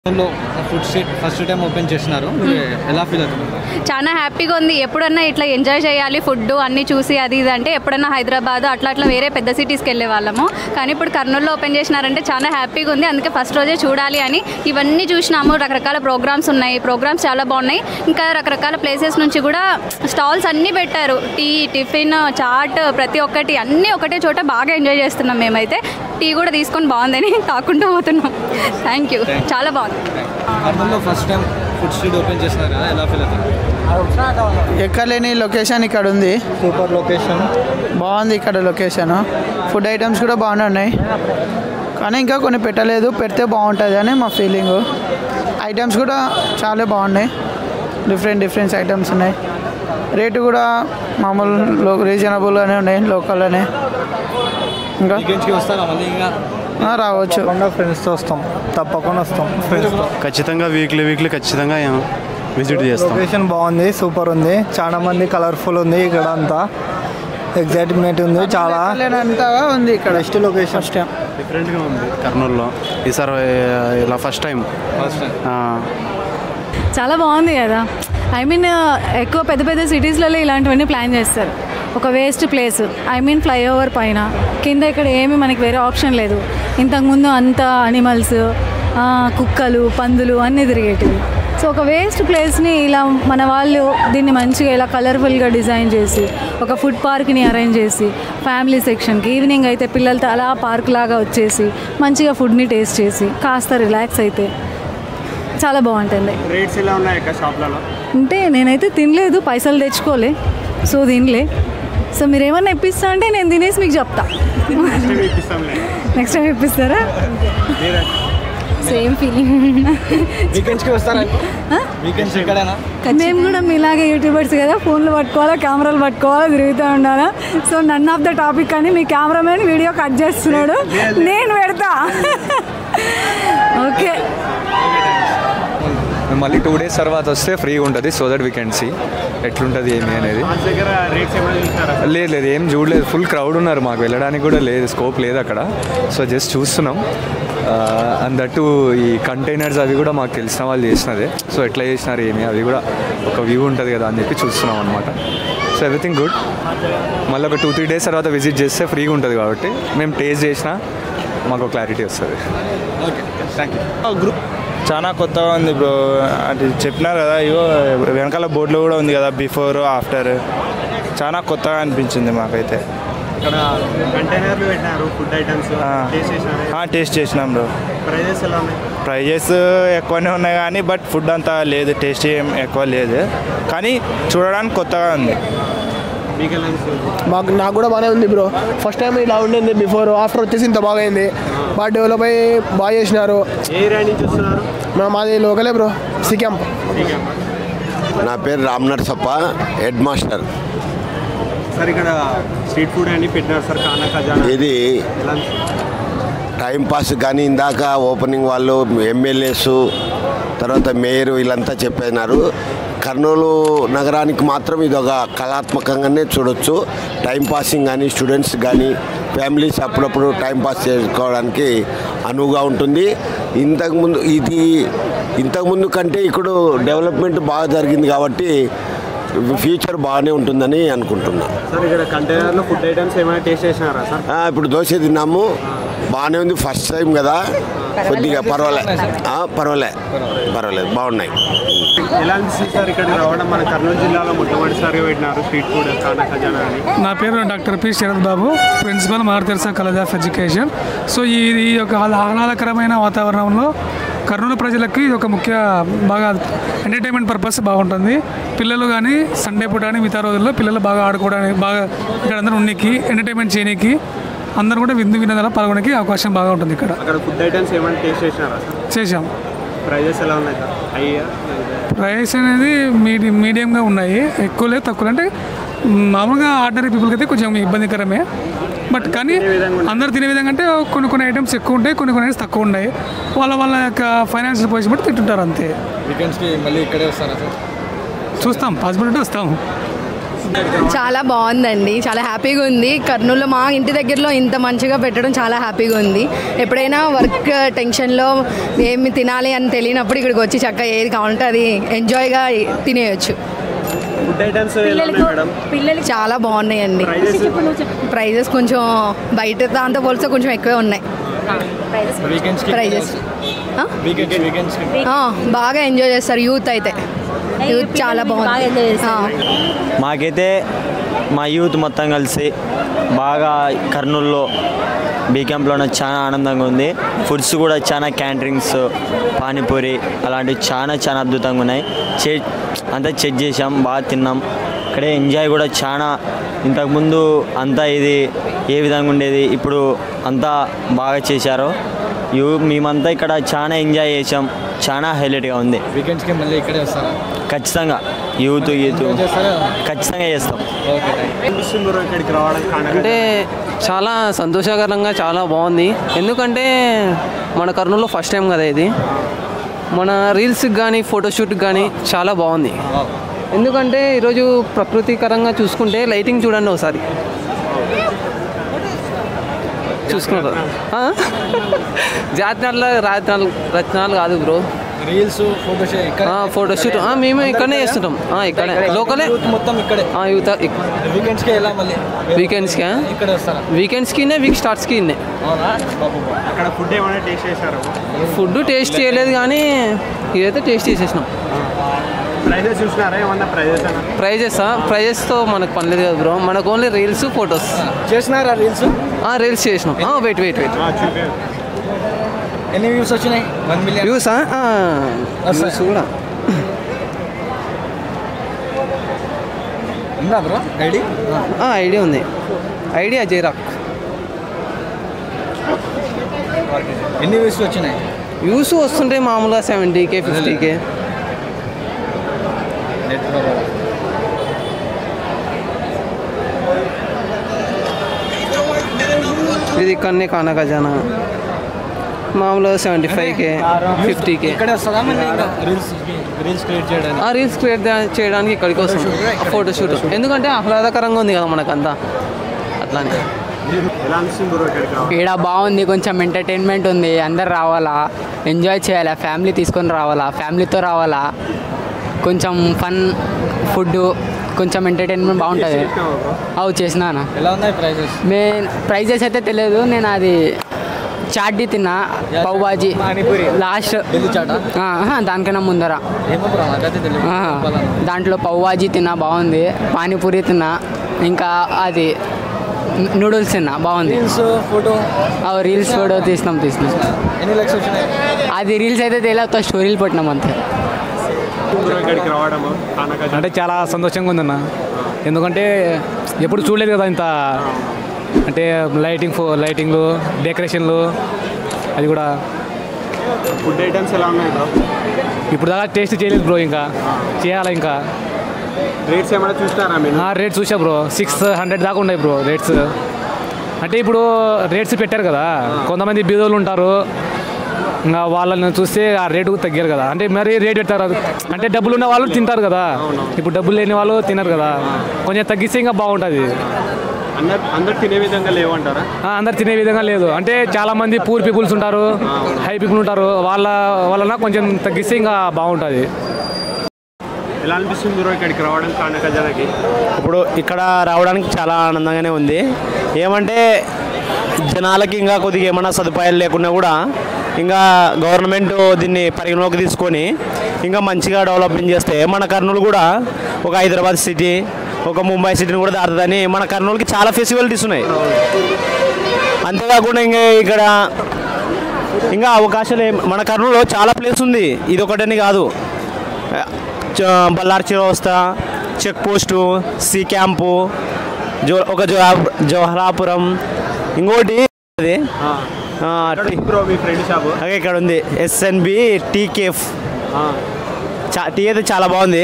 లో food street first time open చేసినారు మీరు ఎలా ఫీల్ అవుతున్నారు చాలా హ్యాపీగా ఉంది ఎప్పుడన్నా ఇట్లా ఎంజాయ్ చేయాలి ఫుడ్ అన్నీ చూసి అది ఇది అంటే ఎప్పుడన్నా హైదరాబాద్ అట్లా అట్లా వేరే పెద్ద సిటీస్కి వెళ్ళే వాళ్ళము కానీ ఇప్పుడు కర్నూలులో ఓపెన్ చేసినారంటే చాలా హ్యాపీగా ఉంది అందుకే ఫస్ట్ రోజే చూడాలి అని ఇవన్నీ చూసినాము రకరకాల ప్రోగ్రామ్స్ ఉన్నాయి ప్రోగ్రామ్స్ చాలా బాగున్నాయి ఇంకా రకరకాల ప్లేసెస్ నుంచి కూడా స్టాల్స్ అన్నీ పెట్టారు టీ టిఫిన్ చాట్ ప్రతి ఒక్కటి అన్నీ ఒకటే చోట బాగా ఎంజాయ్ చేస్తున్నాం మేమైతే టీ కూడా తీసుకొని బాగుందని తాకుంటూ పోతున్నాం థ్యాంక్ యూ చాలా బాగుంది కర్నూలులో first time food street open చేసినారు కదా ఎలా ఫీల్ అవుతున్నారు ఎక్కలేని లొకేషన్ ఇక్కడ ఉంది సూపర్ లొకేషన్ బాగుంది ఇక్కడ లొకేషన్ ఫుడ్ ఐటమ్స్ కూడా బాగానే ఉన్నాయి కానీ ఇంకా కొన్ని పెట్టలేదు పెడితే బాగుంటుంది అని మా ఫీలింగ్ ఐటమ్స్ కూడా చాలా బాగున్నాయి డిఫరెంట్ డిఫరెంట్ ఐటమ్స్ ఉన్నాయి రేటు కూడా మామూలు లో రీజనబుల్గానే ఉన్నాయి లోకల్లోనే ఇంకా వీకెండ్స్కి వస్తారా మళ్ళీ ఇంకా ఆ, రావచ్చు తప్పకుండా ఫ్రెండ్స్తో వస్తాం తప్పకుండా వస్తాం ఫ్రెండ్స్తో ఖచ్చితంగా వీక్లీ వీక్లీ ఖచ్చితంగా విజిట్ చేస్తాం లొకేషన్ బాగుంది సూపర్ ఉంది చాలా మంది కలర్ఫుల్ ఉంది ఇక్కడ అంతా ఎగ్జైట్మెంట్ ఉంది చాలా లేనంతగా ఉంది ఇక్కడ బెస్ట్ లొకేషన్ ఫస్ట్ టైం డిఫరెంట్గా ఉంది కర్నూలులో ఈసారి ఇలా ఫస్ట్ టైం ఫస్ట్ టైం చాలా బాగుంది కదా ఐ మీన్ ఎక్కువ పెద్ద పెద్ద సిటీస్లలో ఇలాంటివన్నీ ప్లాన్ చేస్తారు ఒక waste place I mean flyover పైన కింద ఇక్కడ ఏమీ మనకి వేరే ఆప్షన్ లేదు ఇంతకుముందు అంత అనిమల్స్ కుక్కలు పందులు అన్నీ తిరిగేటివి సో ఒక వేస్ట్ ప్లేస్ని ఇలా మన వాళ్ళు దీన్ని మంచిగా ఇలా కలర్ఫుల్గా డిజైన్ చేసి ఒక ఫుడ్ పార్క్ని అరేంజ్ చేసి ఫ్యామిలీ సెక్షన్కి ఈవినింగ్ అయితే పిల్లలతో అలా పార్క్ లాగా వచ్చేసి మంచిగా ఫుడ్ని టేస్ట్ చేసి కాస్త రిలాక్స్ అయితే చాలా బాగుంటుంది రేట్స్ ఎలా ఉన్నాయి ఇక్కడ షాప్లలో అంటే నేనైతే తినలేదు పైసలు తెచ్చుకోలే సో తినలే సో మీరు ఏమన్నా ఇప్పిస్తా అంటే నేను తినేసి మీకు చెప్తా నెక్స్ట్ టైం ఇప్పిస్తారా సేమ్ ఫీలింగ్ వీకెండ్స్కి వస్తారా వీకెండ్స్ ఎక్కడైనా మేము కూడా మీలాగే యూట్యూబర్స్ కదా ఫోన్లు పట్టుకోవాలా కెమెరాలు పట్టుకోవాలా తిరుగుతూ ఉండాలా so none of the topic అని మీ కెమెరామెన్ వీడియో కట్ చేస్తున్నాడు నేను పెడతా ఓకే మేము మళ్ళీ టూ డేస్ తర్వాత వస్తే ఫ్రీగా ఉంటుంది so that we can see ఎట్లుంటుంది ఏమి అనేది లేదు లేదు ఏం చూడలేదు ఫుల్ క్రౌడ్ ఉన్నారు మాకు వెళ్ళడానికి కూడా లేదు స్కోప్ లేదు అక్కడ సో జస్ట్ చూస్తున్నాం అండ్ దట్టు ఈ కంటైనర్స్ అవి కూడా మాకు తెలిసిన వాళ్ళు చేసినదే సో ఎట్లా చేసినారు ఏమి అవి కూడా ఒక వ్యూ ఉంటుంది కదా అని చెప్పి చూస్తున్నాం అనమాట సో ఎవ్రీథింగ్ గుడ్ మళ్ళీ ఒక టూ త్రీ డేస్ తర్వాత విజిట్ చేస్తే ఫ్రీగా ఉంటుంది కాబట్టి మేము టేస్ట్ చేసినా మాకు క్లారిటీ వస్తుంది ఓకే థ్యాంక్ యూ చాలా కొత్తగా ఉంది బ్రో అది చెప్పినారు కదా ఇగో వెనకాల బోర్డులో కూడా ఉంది కదా బిఫోర్ ఆఫ్టర్ చాలా కొత్తగా అనిపించింది మాకైతే ఇక్కడ కంటైనర్లు పెట్టినారు ఫుడ్ ఐటమ్స్ ఆ. టేస్ట్ చేసినారు ఆ, టేస్ట్ చేసినాం బ్రో ప్రైజెస్ ఎలా ఉన్నాయి ప్రైజెస్ ఎక్కువనే ఉన్నాయి కానీ బట్ ఫుడ్ అంతా లేదు టేస్ట్ ఏం ఎక్కువ లేదు కానీ చూడడానికి కొత్తగా ఉంది మీకు ఎలా అనిపిస్తుంది? మాకు నాకు కూడా బాగానే ఉంది బ్రో ఫస్ట్ టైం ఇలా ఉండింది బిఫోర్ ఆఫ్టర్ వచ్చేసి ఇంత బాగా అయింది బాగా డెవలప్ అయ్యి బాగా చేసినారు ఏ ఏరియా నుంచి వస్తున్నారు మా మాది లోకలే బ్రో సిక్యాం నా పేరు Ram Narsappa head master sir ఇక్కడ స్ట్రీట్ ఫుడ్ అని పెట్టినారు సార్ కానా ఖజానా ఇది ఎలా అనిపిస్తుంది? టైం పాస్ కానీ ఇందాక ఓపెనింగ్ వాళ్ళు ఎమ్మెల్యేస్ తర్వాత మేయర్ వీళ్ళంతా చెప్పినారు కర్నూలు నగరానికి మాత్రం ఇది ఒక కళాత్మకంగానే చూడొచ్చు టైం పాసింగ్ కానీ స్టూడెంట్స్ కానీ ఫ్యామిలీస్ అప్పుడప్పుడు టైం పాస్ చేసుకోవడానికి అనువుగా ఉంటుంది ఇంతకుముందు ఇది ఇంతకుముందు కంటే ఇక్కడ డెవలప్మెంట్ బాగా జరిగింది కాబట్టి ఫ్యూచర్ బాగానే ఉంటుందని అనుకుంటున్నాను సార్ ఇక్కడ కంటైనర్లో ఫుడ్ ఐటమ్స్ ఏమైనా టేస్ట్ చేసినారా సార్ ఆ, ఇప్పుడు దోశ తిన్నాము బాగానే ఉంది ఫస్ట్ టైం కదా కొద్దిగా పర్వాలే ఆ, పర్వాలే పర్వాలేదు బాగున్నాయి ఎలా అనిపిస్తుంది సార్ ఇక్కడ రావడం మన కర్నూలు జిల్లాలో మొట్టమొదటిసారిగా పెట్టినారు స్ట్రీట్ ఫుడ్ కానా ఖజానా అని నా పేరు doctor P Sharath Babu principal Mother Teresa college of education so ఈ ఈ యొక్క ఆహ్లాదకరమైన వాతావరణంలో కర్నూలు ప్రజలకి ఇది ఒక ముఖ్య బాగా ఎంటర్టైన్మెంట్ పర్పస్ బాగుంటుంది పిల్లలు కానీ సండే పూట కానీ మిగతా రోజుల్లో పిల్లలు బాగా ఆడుకోవడానికి బాగా ఇక్కడ అందరూ ఉన్నికి ఎంటర్టైన్మెంట్ చేయడానికి అందరూ కూడా విందు వినోదాలు పాల్గొనడానికి అవకాశం బాగా ఉంటుంది ఇక్కడ అక్కడ ఫుడ్ ఐటమ్స్ ఏమైనా టేస్ట్ చేసినారా సార్ చేసాం ప్రైజెస్ ఎలా ఉన్నాయి సార్ అయ్యా ప్రైస్ అనేది మీడి మీడియంగా ఉన్నాయి ఎక్కువ లేదు తక్కువ లేదు. అంటే మ్, మామూలుగా ఆర్డినరీ పీపుల్కి అయితే కొంచెం ఇబ్బందికరమే బట్ కానీ అందరు తినే విధంగా అంటే కొన్ని కొన్ని ఐటమ్స్ ఎక్కువ ఉంటాయి కొన్ని కొన్ని ఐటమ్స్ తక్కువ ఉన్నాయి వాళ్ళ వాళ్ళ యొక్క ఫైనాన్షియల్ పొజిషన్ బట్టి తింటుంటారు అంతే వీకెండ్స్కి మళ్ళీ ఇక్కడే వస్తారా సార్ చూస్తాం పాసిబిలిటీ వస్తాం చాలా బాగుందండి చాలా హ్యాపీగా ఉంది కర్నూలులో మా ఇంటి దగ్గరలో ఇంత మంచిగా పెట్టడం చాలా హ్యాపీగా ఉంది ఎప్పుడైనా వర్క్ టెన్షన్లో ఏమి తినాలి అని తెలియనప్పుడు ఇక్కడికి వచ్చి చక్కగా ఏది కావాలంటే అది ఎంజాయ్గా తినేయచ్చు ఫుడ్ ఐటమ్స్ ఎలా ఉన్నాయి మేడం పిల్లలకి చాలా బాగున్నాయండి ప్రైజెస్ కొంచెం బయట దాంతో పోలిస్తే కొంచెం ఎక్కువే ఉన్నాయి ప్రైజెస్ బాగా ఎంజాయ్ చేస్తారు యూత్ అయితే యూత్ చాలా బాగుంది ఆ. మాకైతే మా యూత్ మొత్తం కలిసి బాగా కర్నూలులో బీ క్యాంప్లోనే చాలా ఆనందంగా ఉంది ఫుడ్స్ కూడా చాలా క్యాంటరింగ్స్ పానీపూరి అలాంటివి చాలా చాలా అద్భుతంగా ఉన్నాయి చే అంతా చెక్ చేసాం బాగా తిన్నాం ఇక్కడే ఎంజాయ్ కూడా చాలా ఇంతకుముందు అంతా ఇది ఏ విధంగా ఉండేది ఇప్పుడు అంతా బాగా చేశారు యూ మేమంతా ఇక్కడ చాలా ఎంజాయ్ చేసాం చాలా హైలైట్గా ఉంది వీకెండ్స్కి మళ్ళీ ఇక్కడే వస్తారా ఖచ్చితంగా యూత్ యూత్ Enjoy చేస్తారా? ఖచ్చితంగా చేస్తాం ఓకే అనిపిస్తుంది బ్రో ఇక్కడికి రావడానికి కారణం అంటే చాలా సంతోషకరంగా చాలా బాగుంది ఎందుకంటే మన కర్నూలులో ఫస్ట్ టైం కదా ఇది మన రీల్స్కి కానీ ఫోటోషూట్కి కానీ చాలా బాగుంది ఎందుకంటే ఈరోజు ప్రకృతికరంగా చూసుకుంటే లైటింగ్ చూడండి ఒకసారి చూసుకున్నారు జాతనాల రత్నాలు రత్నాలు కాదు బ్రో రీల్స్ ఫోటోషూట్ ఇక్కడ ఫోటోషూట్ మేము ఇక్కడనే చేస్తుంటాం ఆ, ఇక్కడే లోకలే యూత్ మొత్తం ఇక్కడే యూత్ వీకెండ్స్కి ఎలా మళ్ళీ వీకెండ్స్కి ఇక్కడ వస్తారా వీకెండ్స్కి వీక్ స్టార్ట్స్కి ఇన్నే అవునా అక్కడ ఫుడ్ ఏమైనా టేస్ట్ చేశారు ఫుడ్ టేస్ట్ చేయలేదు కానీ ఇదైతే టేస్ట్ చేసేసినాం ప్రైజెస్ చూసినారా ఏమన్నా ప్రైజెస్ అన్న ప్రైజెస్ ప్రైజెస్తో మనకు పని లేదు కదా బ్రో మనకు ఓన్లీ రీల్స్ ఫొటోస్ చేసినారా రీల్స్ రీల్స్ చేసినాం వెయిట్ వెయిట్ వెయిట్ ఎన్ని వ్యూస్ వచ్చినాయి వన్ మిలియన్ వ్యూసా వ్యూస్ కూడా ఉందా బ్రో ఐడి ఐడియా ఉంది ఐడియా జైరాక్ ఎన్ని వ్యూస్ వచ్చినాయి వ్యూస్ వస్తుంటాయి మామూలుగా సెవెంటీకే ఫిఫ్టీకే నెట్ ఇది కన్నే కానా ఖజానా మామూలుగా సెవెంటీ ఫైవ్కే ఫిఫ్టీకే ఇక్కడే వస్తుందా మళ్ళీ ఇంకా రీల్స్ రీల్స్ క్రియేట్ చేయడానికి ఆ రీల్స్ క్రియేట్ చేయడానికి ఇక్కడికి వస్తాం ఫోటోషూట్ ఎందుకంటే ఆహ్లాదకరంగా ఉంది కదా మనకంతా అట్లానే ఎలా అనిపిస్తుంది బ్రో ఇక్కడికి రావడం ఈడ బాగుంది కొంచెం ఎంటర్టైన్మెంట్ ఉంది అందరు రావాలా ఎంజాయ్ చేయాలా ఫ్యామిలీ తీసుకొని రావాలా ఫ్యామిలీతో రావాలా కొంచెం ఫన్ ఫుడ్ కొంచెం ఎంటర్టైన్మెంట్ బాగుంటుంది అవు చేసినాను ఎలా ఉన్నాయి ప్రైజెస్ మే ప్రైజెస్ అయితే తెలియదు నేను అది చాట్ది తిన్నా పావు బాజీ పానీపూరి లాస్ట్ ఢిల్లీ చాటా దానికన్నా ముందర ఏమో బ్రో నాకైతే తెలియదు ఆ, దాంట్లో పావు బాజీ తిన్నా బాగుంది పానీపూరి తిన్నా ఇంకా అది నూడిల్స్ తిన్నా బాగుంది రీల్స్ ఫోటో అవి రీల్స్ ఫోటో తీసినాం తీసినాం ఎన్ని లక్షలు వచ్చినాయి అది రీల్స్ అయితే తెలియదు స్టోరీలు పెట్టినాం అంతే బ్రో ఇక్కడికి రావడము కానక అంటే చాలా సంతోషంగా ఉందన్న ఎందుకంటే ఎప్పుడు చూడలేదు కదా ఇంత అంటే లైటింగ్ ఫో లైటింగ్లు డెకరేషన్లు అది కూడా ఫుడ్ ఐటమ్స్ ఎలా ఉన్నాయి బ్రో ఇప్పుడు దాకా టేస్ట్ చేయలేదు బ్రో ఇంకా చేయాలి ఇంకా రేట్స్ ఏమైనా చూస్తారా మీరు రేట్స్ చూసా బ్రో సిక్స్ హండ్రెడ్ దాకా ఉన్నాయి బ్రో రేట్స్ అంటే ఇప్పుడు రేట్స్ పెట్టారు కదా కొంతమంది బీదోళ్ళు ఉంటారు ఇంకా వాళ్ళని చూస్తే ఆ రేటు తగ్గారు కదా అంటే మరి రేట్ పెడతారు అంటే డబ్బులు ఉన్న వాళ్ళు తింటారు కదా ఇప్పుడు డబ్బులు లేని వాళ్ళు తినరు కదా కొంచెం తగ్గిస్తే ఇంకా బాగుంటుంది అందరు అందరు తినే విధంగా లేవంటారా ఆ, అందరు తినే విధంగా లేదు అంటే చాలా మంది పూర్ పీపుల్స్ ఉంటారు హై పీపుల్ ఉంటారు వాళ్ళ వలన కొంచెం తగ్గిస్తే ఇంకా బాగుంటుంది ఎలా అనిపిస్తుంది బ్రో ఇక్కడికి రావడం కానక జనకి ఇప్పుడు ఇక్కడ రావడానికి చాలా ఆనందంగానే ఉంది ఏమంటే జనాలకి ఇంకా కొద్దిగా ఏమైనా సదుపాయాలు లేకున్నా కూడా ఇంకా గవర్నమెంట్ దీన్ని పరిగణలోకి తీసుకొని ఇంకా మంచిగా డెవలప్మెంట్ చేస్తే మన కర్నూలు కూడా ఒక హైదరాబాద్ సిటీ ఒక ముంబై సిటీని కూడా దాటుతుందని మన కర్నూలుకి చాలా ఫెసిలిటీస్ ఉన్నాయి అంతేకాకుండా ఇంకా ఇక్కడ ఇంకా అవకాశాలు ఏం- మన కర్నూలులో చాలా ప్లేస్ ఉంది ఇది ఒకటని కాదు చ- బళ్ళారి చిరవస్థ చెక్ పోస్టు సి క్యాంపు జో ఒక జో జోహరాపురం ఇంకోటి అది ఆ, టీ- బ్రో మీ ఫ్రెండ్ షాప్ అదే ఇక్కడ ఉంది ఎస్ఎన్బి టీ కేఫ్ చా టీ అయితే చాలా బాగుంది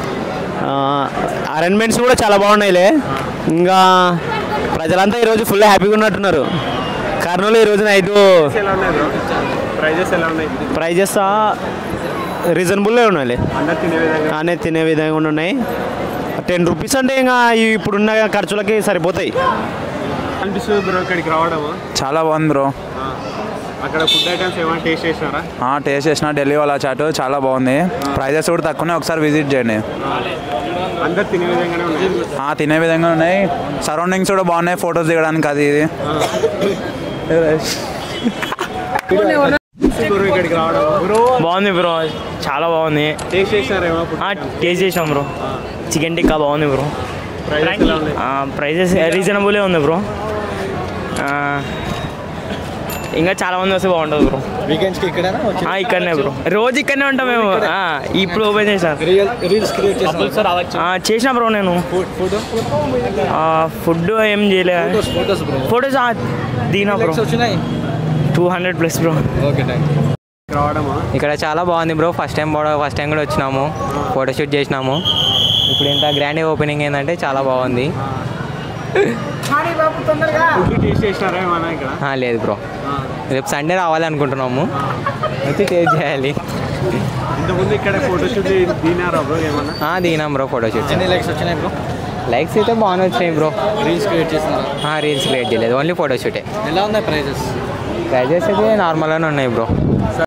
అరేంజ్మెంట్స్ కూడా చాలా బాగున్నాయిలే ఇంకా ప్రజలంతా ఈరోజు ఫుల్ హ్యాపీగా ఉన్నట్టున్నారు కర్నూలు ఈ రోజు నైట్ ఎలా ఉన్నాయి బ్రో ప్రైజెస్ ఎలా ఉన్నాయి ప్రైజెస్ రీజనబుల్లే ఉన్నాయి అందరు తినే విధంగా అనే తినే విధంగా ఉన్నాయి టెన్ రూపీస్ అంటే ఇంకా ఇప్పుడున్న ఖర్చులకి సరిపోతాయి అనిపిస్తుంది బ్రో ఇక్కడికి రావడము చాలా బాగుంది బ్రో ఆ. అక్కడ ఫుడ్ ఐటమ్స్ ఏమైనా టేస్ట్ చేసినారా టేస్ట్ చేసిన ఢిల్లీ వాళ్ళ చాటు చాలా బాగుంది ప్రైజెస్ కూడా తక్కువనే ఒకసారి విజిట్ చేయండి అందరు తినే విధంగానే ఉన్నాయి ఆ, తినే విధంగా ఉన్నాయి సరౌండింగ్స్ కూడా బాగున్నాయి ఫొటోస్ దిగడానికి అది ఇది బ్రో ఇక్కడికి రావడం బాగుంది బ్రో చాలా బాగుంది టేస్ట్ చేసినారా ఏమైనా ఫుడ్ టేస్ట్ చేసాం బ్రో చికెన్ టిక్కా బాగుంది బ్రో ప్రైజెస్ ఎలా ఉన్నాయి ప్రైజెస్ రీజనబులే ఉంది బ్రో ఆ, ఇంకా చాలా మంది వస్తే బాగుంటుంది బ్రో వీకెండ్స్కి ఇక్కడైనా ఆ, ఇక్కడనే బ్రో రోజు ఇక్కడనే ఉంటాం మేము ఆ, ఇప్పుడు ఓపెన్ చేశాను రీల్స్ క్రియేట్ చేసిన ఆ, చేసిన బ్రో నేను ఫుడ్ ఫుడ్ ఏం చేయలే ఫోటోస్ బ్రో ఫొటోస్ దిగినా బ్రో వచ్చినాయి two hundred plus bro okay thank రావడమా ఇక్కడ చాలా బాగుంది బ్రో ఫస్ట్ టైం కూడా ఫస్ట్ టైం కూడా వచ్చినాము ఫోటోషూట్ చేసినాము ఇప్పుడు ఇంత గ్రాండ్ ఓపెనింగ్ ఏంటంటే చాలా బాగుంది ఫుడ్ టేస్ట్ చేసినారా ఏమైనా ఇక్కడ ఆ, లేదు బ్రో రేపు సండే రావాలనుకుంటున్నాము అయితే టేస్ట్ చేయాలి ఇంతకుముందు ఇక్కడ ఫోటోషూట్ దిగినారా బ్రో ఏమన్నా ఆ, దిగినాం బ్రో ఫోటోషూట్ ఎన్ని లైక్స్ వచ్చినాయి బ్రో లైక్స్ అయితే బాగానే వచ్చినాయి బ్రో రీల్స్ క్రియేట్ చేసినారా రీల్స్ క్రియేట్ చేయలేదు ఓన్లీ ఫోటోషూటే ఎలా ఉన్నాయి ప్రైజెస్ ప్రైజెస్ అయితే నార్మల్గానే ఉన్నాయి బ్రో